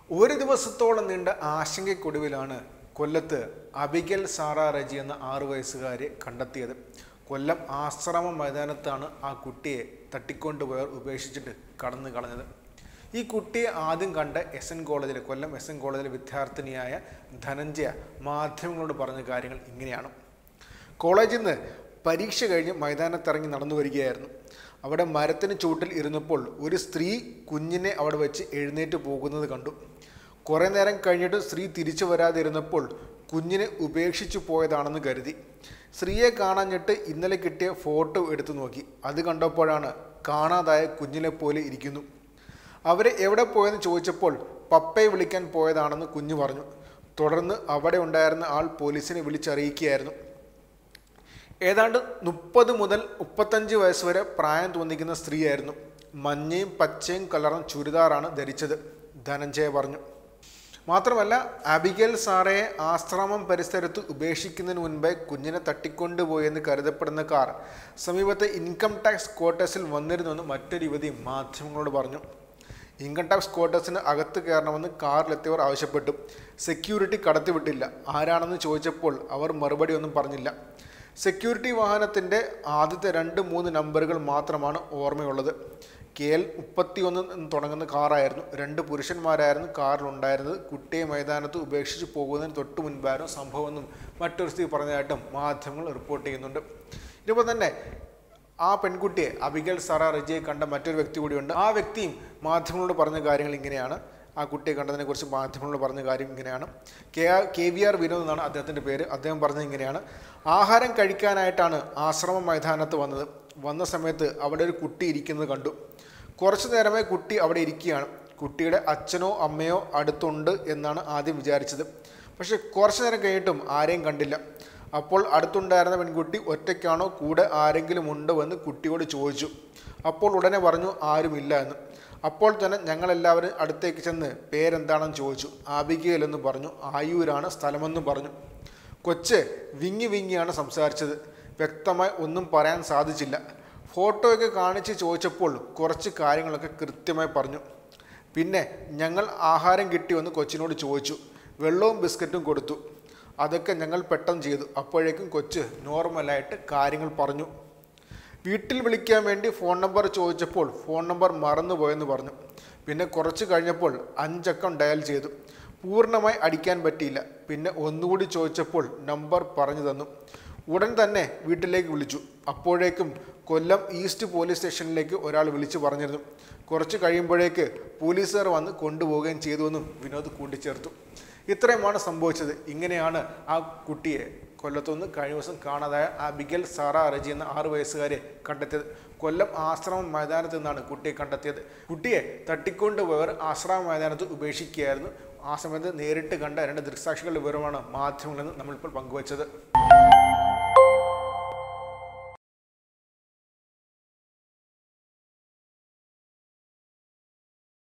ഒരു ദിവസത്തോളം നീണ്ട ആശങ്കയ്ക്കൊടുവിലാണ് കൊല്ലത്ത് അബിഗൽ സാറ റജി എന്ന ആറു വയസ്സുകാരെ കണ്ടെത്തിയത് കൊല്ലം ആശ്രമ മൈതാനത്താണ് ആ കുട്ടിയെ തട്ടിക്കൊണ്ടുപോയവർ ഉപേക്ഷിച്ചിട്ട് കടന്നു കളഞ്ഞത് ഈ കുട്ടിയെ ആദ്യം കണ്ട എസ് എൻ കോളേജിലെ കൊല്ലം എസ് എൻ കോളേജിലെ വിദ്യാർത്ഥിനിയായ ധനഞ്ജയ മാധ്യമങ്ങളോട് പറഞ്ഞ കാര്യങ്ങൾ ഇങ്ങനെയാണ് കോളേജിൽ നിന്ന് പരീക്ഷ കഴിഞ്ഞ് മൈതാനത്തിറങ്ങി നടന്നു വരികയായിരുന്നു അവിടെ മരത്തിന് ചൂട്ടിൽ ഇരുന്നപ്പോൾ ഒരു സ്ത്രീ കുഞ്ഞിനെ അവിടെ വെച്ച് എഴുന്നേറ്റ് പോകുന്നത് കണ്ടു കുറേ നേരം കഴിഞ്ഞിട്ട് സ്ത്രീ തിരിച്ചു വരാതിരുന്നപ്പോൾ കുഞ്ഞിനെ ഉപേക്ഷിച്ചു പോയതാണെന്ന് കരുതി സ്ത്രീയെ കാണാഞ്ഞിട്ട് ഇന്നലെ കിട്ടിയ ഫോട്ടോ എടുത്തു നോക്കി അത് കണ്ടപ്പോഴാണ് കാണാതായ കുഞ്ഞിനെ പോലെ ഇരിക്കുന്നു അവരെ എവിടെ പോയെന്ന് ചോദിച്ചപ്പോൾ പപ്പയെ വിളിക്കാൻ പോയതാണെന്ന് കുഞ്ഞു പറഞ്ഞു തുടർന്ന് അവിടെ ഉണ്ടായിരുന്ന ആൾ പോലീസിനെ വിളിച്ചറിയിക്കുകയായിരുന്നു ഏതാണ്ട് മുപ്പത് മുതൽ മുപ്പത്തഞ്ച് വയസ്സ് വരെ പ്രായം തോന്നിക്കുന്ന സ്ത്രീയായിരുന്നു മഞ്ഞയും പച്ചയും കലർന്ന ചുരിദാറാണ് ധരിച്ചത് ധനഞ്ജയ പറഞ്ഞു മാത്രമല്ല അബിഗൽ സാറയെ ആശ്രമം പരിസരത്ത് ഉപേക്ഷിക്കുന്നതിന് മുൻപേ കുഞ്ഞിനെ തട്ടിക്കൊണ്ടുപോയെന്ന് കരുതപ്പെടുന്ന കാർ സമീപത്തെ ഇൻകം ടാക്സ് ക്വാർട്ടേഴ്സിൽ വന്നിരുന്നുവെന്ന് മറ്റൊരു യുവതി മാധ്യമങ്ങളോട് പറഞ്ഞു ഇൻകം ടാക്സ് ക്വാർട്ടേഴ്സിന് അകത്ത് കയറണമെന്ന് കാറിലെത്തിയവർ ആവശ്യപ്പെട്ടു സെക്യൂരിറ്റി കടത്തിവിട്ടില്ല ആരാണെന്ന് ചോദിച്ചപ്പോൾ അവർ മറുപടി ഒന്നും പറഞ്ഞില്ല സെക്യൂരിറ്റി വാഹനത്തിൻ്റെ ആദ്യത്തെ രണ്ട് മൂന്ന് നമ്പറുകൾ മാത്രമാണ് ഓർമ്മയുള്ളത് കെ എൽ മുപ്പത്തിയൊന്ന് എന്ന് തുടങ്ങുന്ന കാറായിരുന്നു രണ്ട് പുരുഷന്മാരായിരുന്നു കാറിലുണ്ടായിരുന്നത് കുട്ടിയെ മൈതാനത്ത് ഉപേക്ഷിച്ച് പോകുന്നതിന് തൊട്ട് മുൻപായിരുന്നു സംഭവമെന്നും മറ്റൊരു സ്ത്രീ പറഞ്ഞതായിട്ടും മാധ്യമങ്ങൾ റിപ്പോർട്ട് ചെയ്യുന്നുണ്ട് ഇതുപോലെ തന്നെ ആ പെൺകുട്ടിയെ അബിഗൽ സറ റജിയെ കണ്ട മറ്റൊരു വ്യക്തി കൂടിയുണ്ട് ആ വ്യക്തിയും മാധ്യമങ്ങളോട് പറഞ്ഞ കാര്യങ്ങൾ ഇങ്ങനെയാണ് ആ കുട്ടിയെ കണ്ടതിനെ കുറിച്ച് മാധ്യമങ്ങളോട് പറഞ്ഞ കാര്യം ഇങ്ങനെയാണ് K R K V R Vinod എന്നാണ് അദ്ദേഹത്തിൻ്റെ പേര് അദ്ദേഹം പറഞ്ഞത് ഇങ്ങനെയാണ് ആഹാരം കഴിക്കാനായിട്ടാണ് ആശ്രമ മൈതാനത്ത് വന്നത് വന്ന സമയത്ത് അവിടെ ഒരു കുട്ടി ഇരിക്കുന്നത് കണ്ടു കുറച്ചു നേരമേ കുട്ടി അവിടെ ഇരിക്കുകയാണ് കുട്ടിയുടെ അച്ഛനോ അമ്മയോ അടുത്തുണ്ട് എന്നാണ് ആദ്യം വിചാരിച്ചത് പക്ഷെ കുറച്ചു നേരം കഴിഞ്ഞിട്ടും ആരെയും കണ്ടില്ല അപ്പോൾ അടുത്തുണ്ടായിരുന്ന പെൺകുട്ടി ഒറ്റയ്ക്കാണോ കൂടെ ആരെങ്കിലും ഉണ്ടോ എന്ന് കുട്ടിയോട് ചോദിച്ചു അപ്പോൾ ഉടനെ പറഞ്ഞു ആരുമില്ല എന്ന് അപ്പോൾ തന്നെ ഞങ്ങളെല്ലാവരും അടുത്തേക്ക് ചെന്ന് പേരെന്താണെന്ന് ചോദിച്ചു ആബികയിൽ എന്ന് പറഞ്ഞു ആയൂരാണ് സ്ഥലമെന്നും പറഞ്ഞു കൊച്ച് വിങ്ങി വിങ്ങിയാണ് സംസാരിച്ചത് വ്യക്തമായി ഒന്നും പറയാൻ സാധിച്ചില്ല ഫോട്ടോയൊക്കെ കാണിച്ച് ചോദിച്ചപ്പോൾ കുറച്ച് കാര്യങ്ങളൊക്കെ കൃത്യമായി പറഞ്ഞു പിന്നെ ഞങ്ങൾ ആഹാരം കിട്ടിയെന്ന് കൊച്ചിനോട് ചോദിച്ചു വെള്ളവും ബിസ്ക്കറ്റും കൊടുത്തു അതൊക്കെ ഞങ്ങൾ പെട്ടെന്ന് ചെയ്തു അപ്പോഴേക്കും കൊച്ച് നോർമലായിട്ട് കാര്യങ്ങൾ പറഞ്ഞു വീട്ടിൽ വിളിക്കാൻ വേണ്ടി ഫോൺ നമ്പർ ചോദിച്ചപ്പോൾ ഫോൺ നമ്പർ മറന്നുപോയെന്ന് പറഞ്ഞു പിന്നെ കുറച്ച് കഴിഞ്ഞപ്പോൾ അഞ്ചക്കം ഡയൽ ചെയ്തു പൂർണ്ണമായി അടിക്കാൻ പറ്റിയില്ല പിന്നെ ഒന്നുകൂടി ചോദിച്ചപ്പോൾ നമ്പർ പറഞ്ഞു തന്നു ഉടൻ തന്നെ വീട്ടിലേക്ക് വിളിച്ചു അപ്പോഴേക്കും കൊല്ലം ഈസ്റ്റ് പോലീസ് സ്റ്റേഷനിലേക്ക് ഒരാൾ വിളിച്ചു പറഞ്ഞിരുന്നു കുറച്ച് കഴിയുമ്പോഴേക്ക് പോലീസുകാർ വന്ന് കൊണ്ടുപോവുകയും ചെയ്തുവെന്നും വിനോദ് കൂട്ടിച്ചേർത്തു ഇത്രയുമാണ് സംഭവിച്ചത് ഇങ്ങനെയാണ് ആ കുട്ടിയെ കൊല്ലത്തുനിന്ന് കഴിഞ്ഞ ദിവസം കാണാതായ ആ ബിഗൽ സാറ റജി എന്ന ആറ് വയസ്സുകാരെ കണ്ടെത്തിയത് കൊല്ലം ആശ്രമം മൈതാനത്ത് നിന്നാണ് കുട്ടിയെ കണ്ടെത്തിയത് കുട്ടിയെ തട്ടിക്കൊണ്ടുപോയവർ ആശ്രമ മൈതാനത്ത് ഉപേക്ഷിക്കുകയായിരുന്നു ആ സമയത്ത് നേരിട്ട് കണ്ട രണ്ട് ദൃക്സാക്ഷികളുടെ വിവരമാണ് മാധ്യമങ്ങളിൽ നിന്ന് നമ്മളിപ്പോൾ പങ്കുവച്ചത്